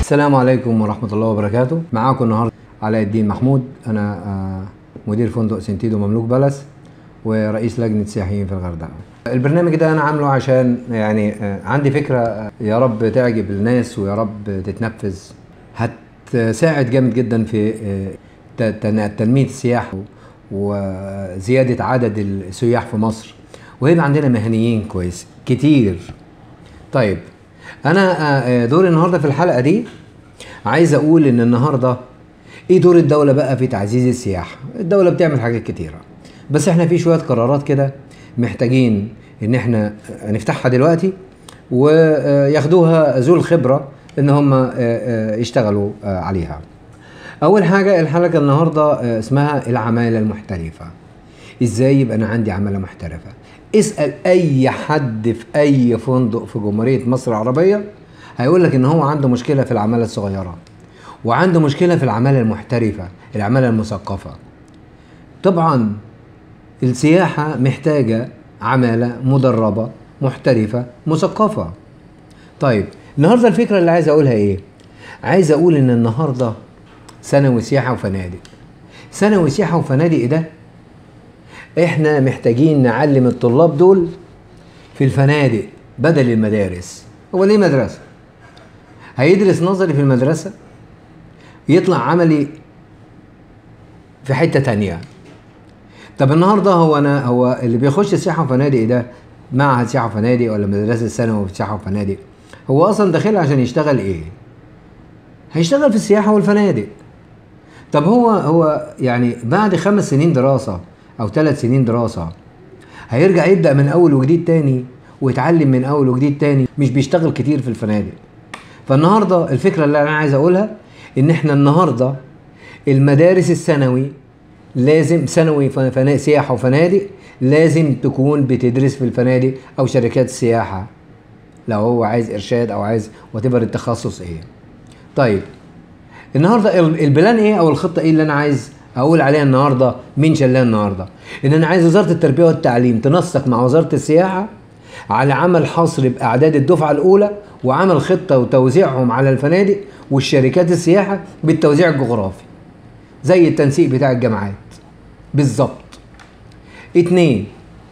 السلام عليكم ورحمة الله وبركاته معاكم النهاردة علاء الدين محمود أنا آه، مدير فندق سنتيدو مملوك بلس ورئيس لجنة سياحيين في الغردقة البرنامج ده أنا عامله عشان يعني آه، عندي فكرة آه، يا رب تعجب الناس ويا رب تتنفذ هتساعد جامد جدا في آه، ت- تن- تنمية السياحة وزيادة عدد السياح في مصر ويبقى عندنا مهنيين كويس كتير طيب انا آه، دوري النهارده في الحلقه دي عايز اقول ان النهارده ايه دور الدوله بقى في تعزيز السياحه الدوله بتعمل حاجات كتيره بس احنا في شويه قرارات كده محتاجين ان احنا نفتحها دلوقتي وياخدوها ذو الخبره ان هم آه، آه، يشتغلوا آه، عليها اول حاجه الحلقه النهارده آه، اسمها العماله المحترفه ازاي يبقى انا عندي عماله محترفه اسال اي حد في اي فندق في جمهوريه مصر العربيه هيقول لك ان هو عنده مشكله في العماله الصغيره وعنده مشكله في العماله المحترفه العماله المثقفه طبعا السياحه محتاجه عماله مدربه محترفه مثقفه طيب النهارده الفكره اللي عايز اقولها ايه عايز اقول ان النهارده ثانوي سياحه وفنادق ثانوي سياحه وفنادق ده احنا محتاجين نعلم الطلاب دول في الفنادق بدل المدارس هو ليه مدرسه هيدرس نظري في المدرسه يطلع عملي في حته تانية طب النهارده هو انا هو اللي بيخش سياحه وفنادق ده معهد سياحه وفنادق ولا مدرسه ثانوي في سياحه وفنادق هو اصلا داخلها عشان يشتغل ايه هيشتغل في السياحه والفنادق طب هو هو يعني بعد خمس سنين دراسة أو ثلاث سنين دراسة هيرجع يبدأ من أول وجديد تاني ويتعلم من أول وجديد تاني مش بيشتغل كتير في الفنادق فالنهاردة الفكرة اللي أنا عايز أقولها إن إحنا النهاردة المدارس الثانوي لازم ثانوي فن- فنا- سياحة وفنادق لازم تكون بتدرس في الفنادق أو شركات السياحة لو هو عايز إرشاد أو عايز وتبر التخصص إيه طيب النهارده ال- البلان ايه او الخطه ايه اللي انا عايز اقول عليها النهارده مين شلها النهارده ان انا عايز وزاره التربيه والتعليم تنسق مع وزاره السياحه على عمل حصر باعداد الدفعه الاولى وعمل خطه وتوزيعهم على الفنادق والشركات السياحه بالتوزيع الجغرافي زي التنسيق بتاع الجامعات بالظبط اتنين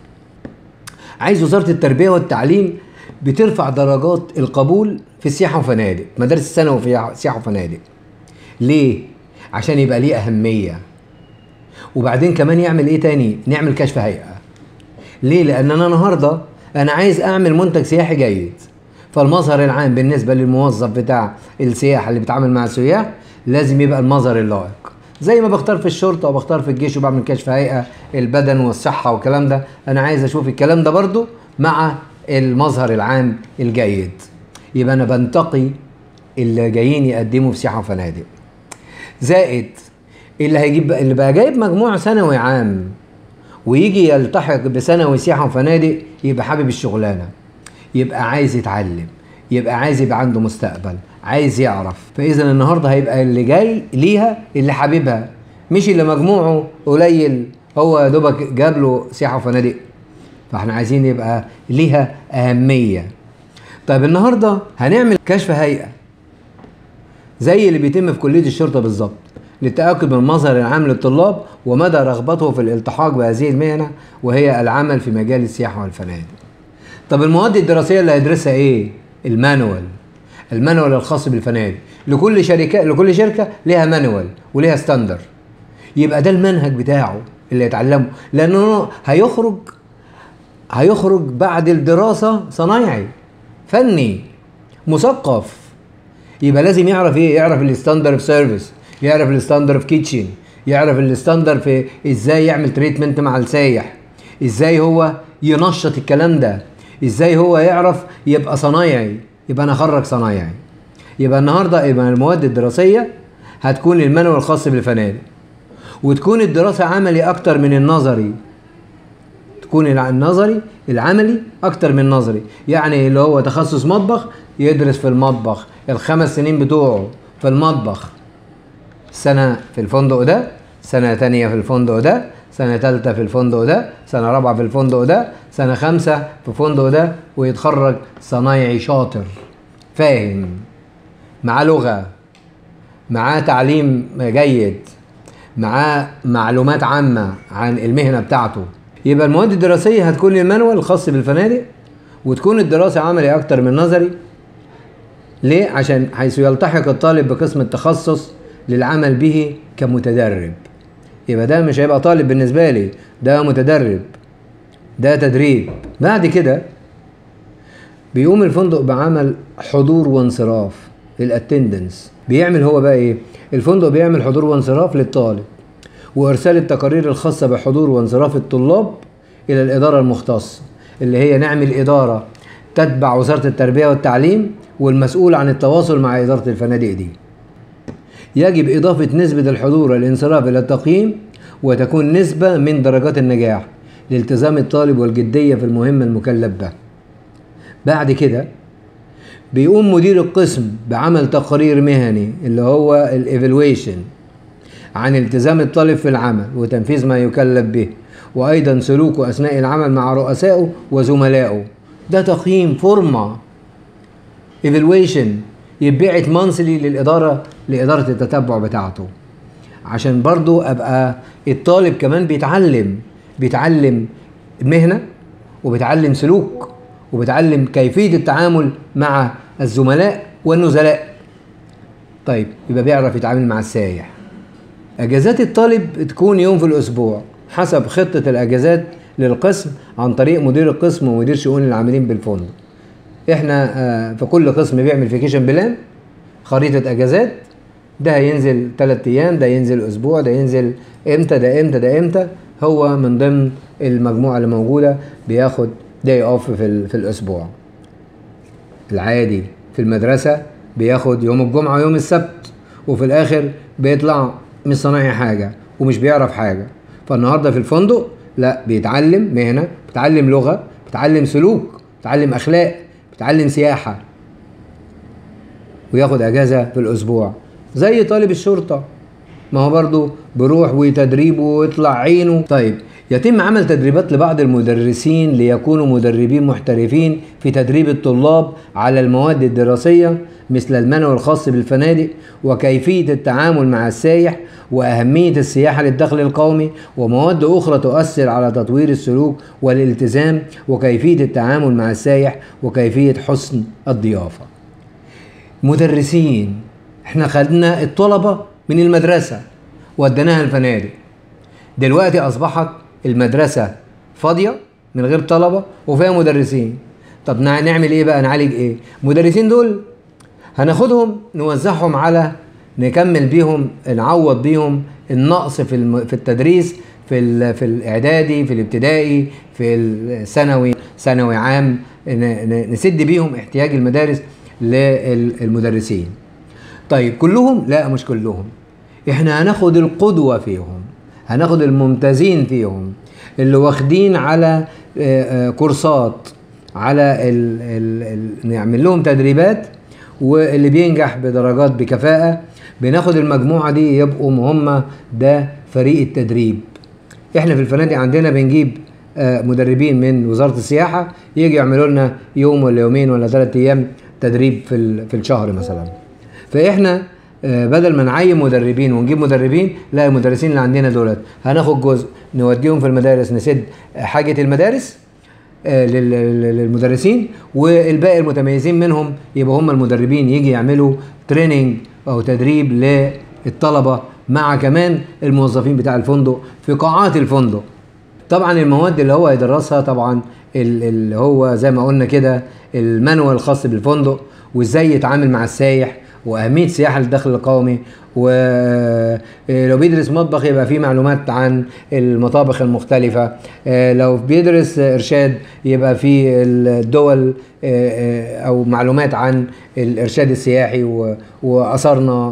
عايز وزاره التربيه والتعليم بترفع درجات القبول في السياحه وفنادق مدارس الثانوي في سياحه وفنادق ليه عشان يبقى ليه اهميه وبعدين كمان يعمل ايه تاني نعمل كشف هيئه ليه لان انا النهارده انا عايز اعمل منتج سياحي جيد فالمظهر العام بالنسبه للموظف بتاع السياحه اللي بيتعامل مع السياح لازم يبقى المظهر اللائق زي ما بختار في الشرطه وبختار في الجيش وبعمل كشف هيئه البدن والصحه والكلام ده انا عايز اشوف الكلام ده برضو مع المظهر العام الجيد يبقى انا بنتقي اللي جايين يقدموا في سياحه وفنادق زائد اللي هيجيب اللي بقى جايب مجموع ثانوي عام ويجي يلتحق بثانوي سياحه وفنادق يبقى حابب الشغلانه يبقى عايز يتعلم يبقى عايز يبقى عنده مستقبل عايز يعرف فاذا النهارده هيبقى اللي جاي ليها اللي حاببها مش اللي مجموعه قليل هو يا دوبك جاب له سياحه وفنادق فاحنا عايزين يبقى ليها اهميه طيب النهارده هنعمل كشف هيئه زي اللي بيتم في كليه الشرطه بالظبط للتاكد من المظهر العام للطلاب ومدى رغبته في الالتحاق بهذه المهنه وهي العمل في مجال السياحه والفنادق. طب المواد الدراسيه اللي هيدرسها ايه؟ المانوال. المانوال الخاص بالفنادق. لكل شركه لكل شركه ليها مانوال وليها ستاندر. يبقى ده المنهج بتاعه اللي يتعلمه لانه هيخرج هيخرج بعد الدراسه صنايعي فني مثقف يبقى لازم يعرف ايه يعرف الستاندر في سيرفيس يعرف الستاندر في كيتشن يعرف الستاندر في ازاي يعمل تريتمنت مع السايح ازاي هو ينشط الكلام ده ازاي هو يعرف يبقى صنايعي يبقى انا اخرج صنايعي يبقى النهارده يبقى المواد الدراسيه هتكون المانوال الخاص بالفنادق وتكون الدراسه عملي اكتر من النظري تكون الع- النظري العملي اكتر من النظري يعني اللي هو تخصص مطبخ يدرس في المطبخ الخمس سنين بتوعه في المطبخ سنة في الفندق ده سنة تانية في الفندق ده سنة تالتة في الفندق ده سنة رابعة في الفندق ده سنة خمسة في الفندق ده ويتخرج صنايعي شاطر فاهم معاه لغه معاه تعليم جيد معاه معلومات عامه عن المهنه بتاعته يبقى المواد الدراسيه هتكون للمانوال الخاص بالفنادق وتكون الدراسه عملي اكتر من نظري ليه عشان حيث يلتحق الطالب بقسم التخصص للعمل به كمتدرب يبقى ده مش هيبقى طالب بالنسبه لي ده متدرب ده تدريب بعد كده بيقوم الفندق بعمل حضور وانصراف الاتندنس بيعمل هو بقى ايه الفندق بيعمل حضور وانصراف للطالب وارسال التقارير الخاصه بحضور وانصراف الطلاب الى الاداره المختصه اللي هي نعمل اداره تتبع وزاره التربيه والتعليم والمسؤول عن التواصل مع اداره الفنادق دي يجب اضافه نسبه الحضور والانصراف الى التقييم وتكون نسبه من درجات النجاح لالتزام الطالب والجديه في المهمه المكلف بها بعد كده بيقوم مدير القسم بعمل تقرير مهني اللي هو الايفالويشن عن التزام الطالب في العمل وتنفيذ ما يكلف به وايضا سلوكه اثناء العمل مع رؤسائه وزملائه ده تقييم فورمه ايفالويشن يتبعت مانسلي للاداره لاداره التتبع بتاعته عشان برضو ابقى الطالب كمان بيتعلم بيتعلم مهنه وبيتعلم سلوك وبيتعلم كيفيه التعامل مع الزملاء والنزلاء طيب يبقى بيعرف يتعامل مع السايح اجازات الطالب تكون يوم في الاسبوع حسب خطه الاجازات للقسم عن طريق مدير القسم ومدير شؤون العاملين بالفندق احنا آه، في كل قسم بيعمل فيكيشن بلان خريطه اجازات ده هينزل ثلاث ايام ده ينزل اسبوع ده ينزل امتى ده امتى ده امتى هو من ضمن المجموعه اللي موجوده بياخد داي اوف في, ال- في الاسبوع العادي في المدرسه بياخد يوم الجمعه ويوم السبت وفي الاخر بيطلع مش صنايعي حاجه ومش بيعرف حاجه فالنهارده في الفندق لا بيتعلم مهنه بيتعلم لغه بيتعلم سلوك بيتعلم اخلاق بيتعلم سياحه وياخد اجازه في الاسبوع زي طالب الشرطه ما هو برضه بيروح وتدريبه ويطلع عينه طيب يتم عمل تدريبات لبعض المدرسين ليكونوا مدربين محترفين في تدريب الطلاب على المواد الدراسية مثل المنوي الخاص بالفنادق وكيفية التعامل مع السايح وأهمية السياحة للدخل القومي ومواد أخرى تؤثر على تطوير السلوك والالتزام وكيفية التعامل مع السايح وكيفية حسن الضيافة مدرسين احنا خدنا الطلبة من المدرسة وديناها الفنادق دلوقتي اصبحت المدرسة فاضية من غير طلبة وفيها مدرسين طب نع- نعمل ايه بقى نعالج ايه المدرسين دول هناخدهم نوزعهم على نكمل بيهم نعوض بيهم النقص في الم- في التدريس في ال- في الاعدادي في الابتدائي في الثانوي ثانوي عام ن- ن- نسد بيهم احتياج المدارس للمدرسين طيب كلهم لا مش كلهم احنا هناخد القدوة فيهم هناخد الممتازين فيهم اللي واخدين على آه، آه، كورسات على ال ال ال نعمل لهم تدريبات واللي بينجح بدرجات بكفاءة بناخد المجموعة دي يبقوا هم ده فريق التدريب احنا في الفنادق عندنا بنجيب آه، مدربين من وزارة السياحة يجي يعملوا لنا يوم ولا يومين ولا ثلاثة أيام تدريب في ال- في الشهر مثلا فاحنا آه، بدل ما نعين مدربين ونجيب مدربين لا المدرسين اللي عندنا دولت هناخد جزء نوديهم في المدارس نسد حاجة المدارس آه، لل- لل- للمدرسين والباقي المتميزين منهم يبقى هم المدربين يجي يعملوا تريننج او تدريب للطلبه مع كمان الموظفين بتاع الفندق في قاعات الفندق طبعا المواد اللي هو هيدرسها طبعا ال- اللي هو زي ما قلنا كده المانوال الخاص بالفندق وازاي يتعامل مع السايح واهميه السياحه للدخل القومي ولو بيدرس مطبخ يبقى فيه معلومات عن المطابخ المختلفه آه، لو بيدرس ارشاد يبقى فيه الدول آه، آه، او معلومات عن الارشاد السياحي و- واثارنا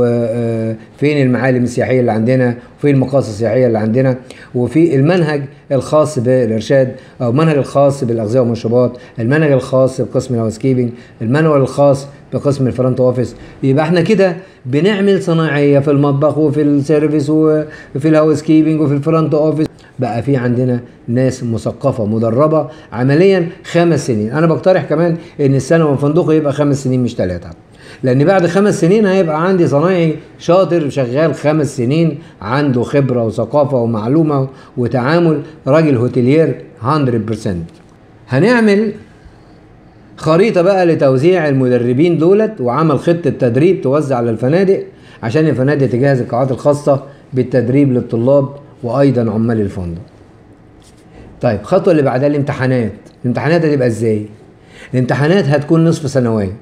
وفين المعالم السياحيه اللي عندنا وفين المقاصد السياحيه اللي عندنا وفي المنهج الخاص بالارشاد او المنهج الخاص بالاغذيه والمشروبات المنهج الخاص بقسم الهاوس كيبنج المانوال الخاص بقسم الفرونت اوفيس يبقى احنا كده بنعمل صناعيه في المطبخ وفي السيرفيس وفي الهاوس كيبنج وفي الفرونت اوفيس بقى في عندنا ناس مثقفه مدربه عمليا خمس سنين انا بقترح كمان ان السنه والفندق يبقى خمس سنين مش ثلاثه لان بعد خمس سنين هيبقى عندي صنايعي شاطر شغال خمس سنين عنده خبره وثقافه ومعلومه وتعامل راجل هوتيلير 100% هنعمل خريطة بقى لتوزيع المدربين دولت وعمل خطة تدريب توزع على الفنادق عشان الفنادق تجهز القاعات الخاصة بالتدريب للطلاب وأيضا عمال الفندق. طيب الخطوة اللي بعدها الامتحانات، الامتحانات هتبقى ازاي؟ الامتحانات هتكون نصف سنوية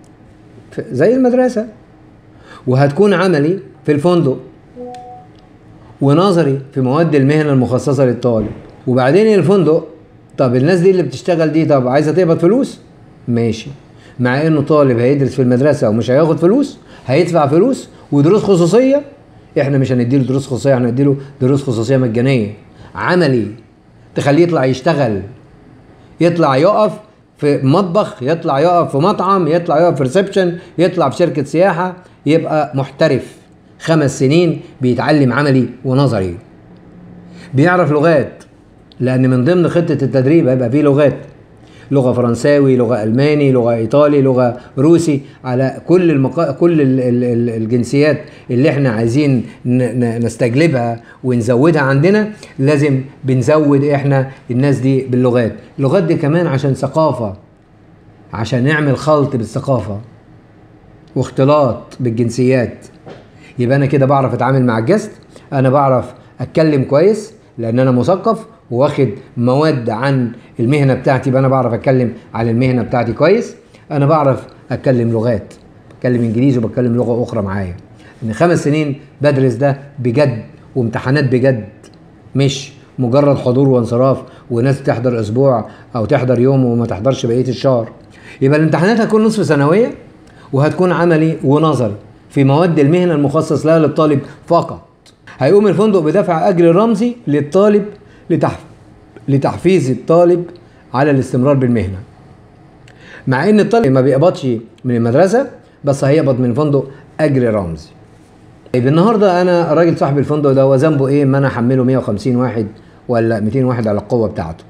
زي المدرسة وهتكون عملي في الفندق ونظري في مواد المهنة المخصصة للطالب وبعدين الفندق طب الناس دي اللي بتشتغل دي طب عايزة تقبض فلوس؟ ماشي مع انه طالب هيدرس في المدرسة ومش هياخد فلوس هيدفع فلوس ودروس خصوصية احنا مش هنديله دروس خصوصية احنا هنديله دروس خصوصية مجانية عملي تخليه يطلع يشتغل يطلع يقف في مطبخ يطلع يقف في مطعم يطلع يقف في ريسبشن يطلع في شركة سياحة يبقى محترف خمس سنين بيتعلم عملي ونظري بيعرف لغات لأن من ضمن خطة التدريب هيبقى فيه لغات لغة فرنساوي لغة ألماني لغة إيطالي لغة روسي على كل المقا... كل ال... ال... ال- الجنسيات اللي احنا عايزين ن... ن- نستجلبها ونزودها عندنا لازم بنزود احنا الناس دي باللغات اللغات دي كمان عشان ثقافة عشان نعمل خلط بالثقافة واختلاط بالجنسيات يبقى انا كده بعرف اتعامل مع الجست انا بعرف اتكلم كويس لان انا مثقف واخد مواد عن المهنه بتاعتي يبقى انا بعرف اتكلم عن المهنه بتاعتي كويس انا بعرف اتكلم لغات بتكلم انجليزي وبتكلم لغه اخرى معايا ان خمس سنين بدرس ده بجد وامتحانات بجد مش مجرد حضور وانصراف وناس تحضر اسبوع او تحضر يوم وما تحضرش بقيه الشهر يبقى الامتحانات هتكون نصف سنويه وهتكون عملي ونظري في مواد المهنه المخصص لها للطالب فقط هيقوم الفندق بدفع اجر رمزي للطالب لتحف... لتحفيز الطالب على الاستمرار بالمهنه مع ان الطالب ما بيقبضش من المدرسه بس هيقبض من الفندق اجر رمزي طيب النهارده انا راجل صاحب الفندق ده هو ذنبه ايه اما انا احمله 150 واحد ولا 200 واحد على القوه بتاعته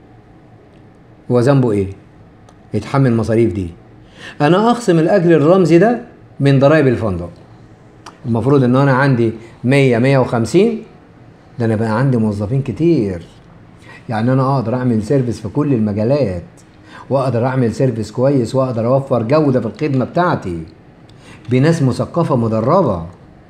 هو ذنبه ايه يتحمل المصاريف دي انا اخصم الاجر الرمزي ده من ضرائب الفندق المفروض ان انا عندي 100 150 ده انا بقى عندي موظفين كتير يعني انا اقدر اعمل سيرفيس في كل المجالات واقدر اعمل سيرفيس كويس واقدر اوفر جوده في الخدمه بتاعتي بناس مثقفه مدربه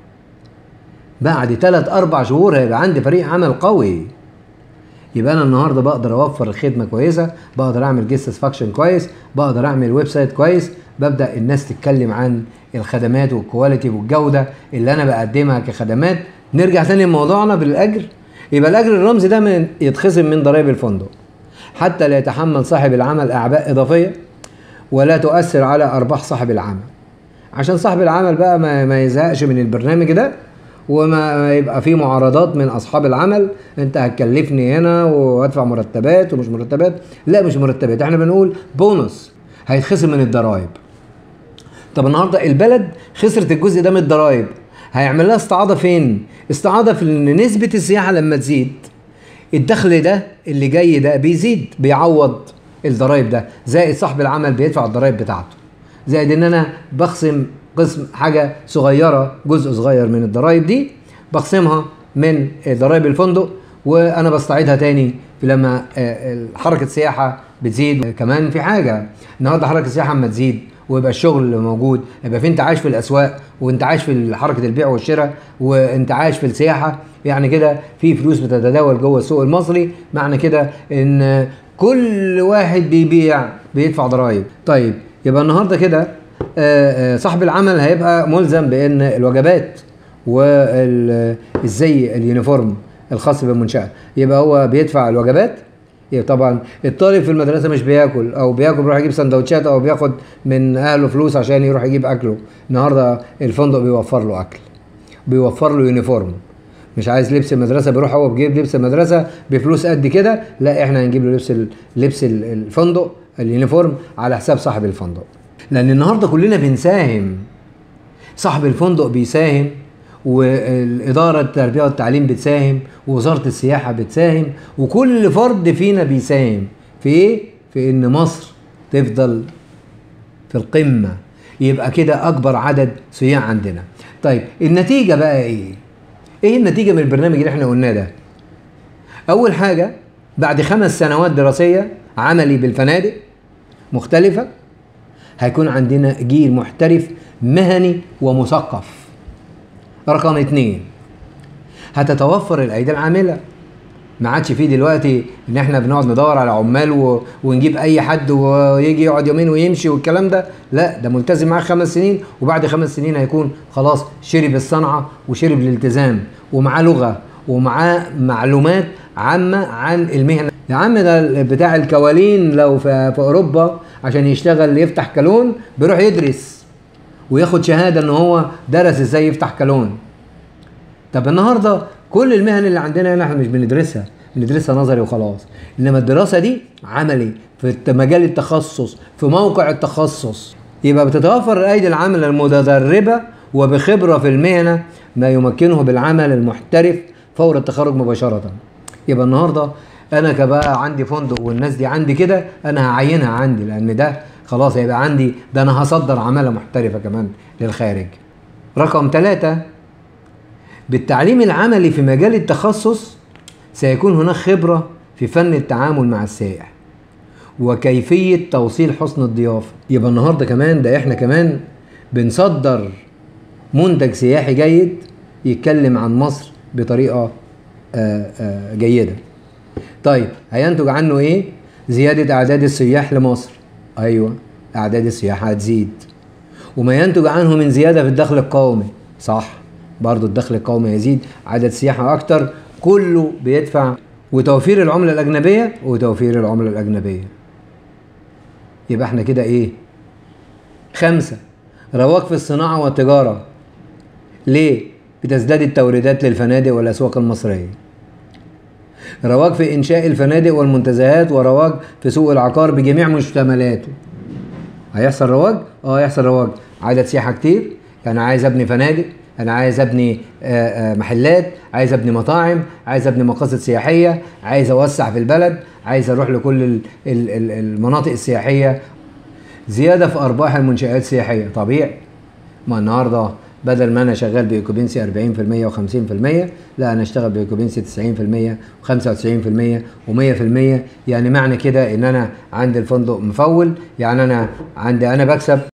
بعد ثلاث اربع شهور هيبقى عندي فريق عمل قوي يبقى انا النهارده بقدر اوفر الخدمه كويسه بقدر اعمل جيست ساتسفاكشن كويس بقدر اعمل ويب سايت كويس ببدا الناس تتكلم عن الخدمات والكواليتي والجوده اللي انا بقدمها كخدمات نرجع تاني لموضوعنا بالاجر يبقى الاجر الرمزي ده من يتخصم من ضرائب الفندق حتى لا يتحمل صاحب العمل اعباء اضافيه ولا تؤثر على ارباح صاحب العمل عشان صاحب العمل بقى ما, ما يزهقش من البرنامج ده وما يبقى في معارضات من اصحاب العمل انت هتكلفني هنا وادفع مرتبات ومش مرتبات لا مش مرتبات احنا بنقول بونص هيتخصم من الضرائب طب النهارده البلد خسرت الجزء ده من الضرائب هيعمل لها استعاضه فين استعاضه في ان نسبه السياحه لما تزيد الدخل ده اللي جاي ده بيزيد بيعوض الضرايب ده زائد صاحب العمل بيدفع الضرايب بتاعته زائد ان انا بخصم قسم حاجه صغيره جزء صغير من الضرايب دي بخصمها من ضرايب الفندق وانا بستعيدها تاني لما آه، حركه السياحه بتزيد كمان في حاجه النهارده حركه السياحه اما تزيد ويبقى الشغل موجود يبقى في انتعاش في الاسواق وانتعاش في حركه البيع والشراء وانتعاش في السياحه يعني كده في فلوس بتتداول جوه السوق المصري معنى كده ان كل واحد بيبيع بيدفع ضرائب طيب يبقى النهارده كده آه، آه، صاحب العمل هيبقى ملزم بان الوجبات والزي اليونيفورم الخاص بالمنشاه يبقى هو بيدفع الوجبات يبقى طبعا الطالب في المدرسه مش بياكل او بياكل بيروح يجيب سندوتشات او بياخد من اهله فلوس عشان يروح يجيب اكله النهارده الفندق بيوفر له اكل بيوفر له يونيفورم مش عايز لبس المدرسه بيروح هو بيجيب لبس المدرسه بفلوس قد كده لا احنا هنجيب له لبس ال- لبس ال- الفندق اليونيفورم على حساب صاحب الفندق لان النهارده كلنا بنساهم صاحب الفندق بيساهم والإدارة التربية والتعليم بتساهم ووزارة السياحة بتساهم وكل فرد فينا بيساهم في إيه؟ في إن مصر تفضل في القمة يبقى كده اكبر عدد سياح عندنا طيب النتيجه بقى ايه ايه النتيجه من البرنامج اللي احنا قلناه ده اول حاجه بعد خمس سنوات دراسيه عملي بالفنادق مختلفه هيكون عندنا جيل محترف مهني ومثقف رقم اتنين هتتوفر الايدي العامله ما عادش فيه دلوقتي ان احنا بنقعد ندور على عمال و... ونجيب اي حد ويجي يقعد يومين ويمشي والكلام ده لا ده ملتزم معاه خمس سنين وبعد خمس سنين هيكون خلاص شرب الصنعه وشرب الالتزام ومعاه لغه ومعاه معلومات عامه عن المهنه يا عم ده بتاع الكوالين لو في, في اوروبا عشان يشتغل يفتح كالون بيروح يدرس وياخد شهاده ان هو درس ازاي يفتح كالون طب النهارده كل المهن اللي عندنا هنا احنا مش بندرسها بندرسها نظري وخلاص انما الدراسه دي عملي في مجال التخصص في موقع التخصص يبقى بتتوفر الايدي العامله المتدربه وبخبره في المهنه ما يمكنه بالعمل المحترف فور التخرج مباشره يبقى النهارده انا كبقى عندي فندق والناس دي عندي كده انا هعينها عندي لان ده خلاص هيبقى عندي ده انا هصدر عماله محترفه كمان للخارج رقم ثلاثة بالتعليم العملي في مجال التخصص سيكون هناك خبرة في فن التعامل مع السائح وكيفية توصيل حسن الضيافة يبقى النهاردة كمان ده احنا كمان بنصدر منتج سياحي جيد يتكلم عن مصر بطريقة آآ آآ جيدة طيب هينتج عنه ايه زيادة اعداد السياح لمصر ايوه اعداد السياح هتزيد وما ينتج عنه من زيادة في الدخل القومي صح برضو الدخل القومي يزيد عدد سياحة أكتر كله بيدفع وتوفير العملة الأجنبية وتوفير العملة الأجنبية يبقى احنا كده ايه خمسة رواج في الصناعة والتجارة ليه بتزداد التوريدات للفنادق والأسواق المصرية رواج في إنشاء الفنادق والمنتزهات ورواج في سوق العقار بجميع مشتملاته هيحصل رواج؟ اه هيحصل رواج عدد سياحة كتير يعني عايز ابني فنادق انا عايز ابني محلات عايز ابني مطاعم عايز ابني مقاصد سياحيه عايز اوسع في البلد عايز اروح لكل المناطق السياحيه زياده في ارباح المنشات السياحيه طبيعي ما النهارده بدل ما انا شغال بايكوبنسي 40% و50% لا انا اشتغل بايكوبنسي 90% و95% و100% يعني معنى كده ان انا عندي الفندق مفول يعني انا عندي انا بكسب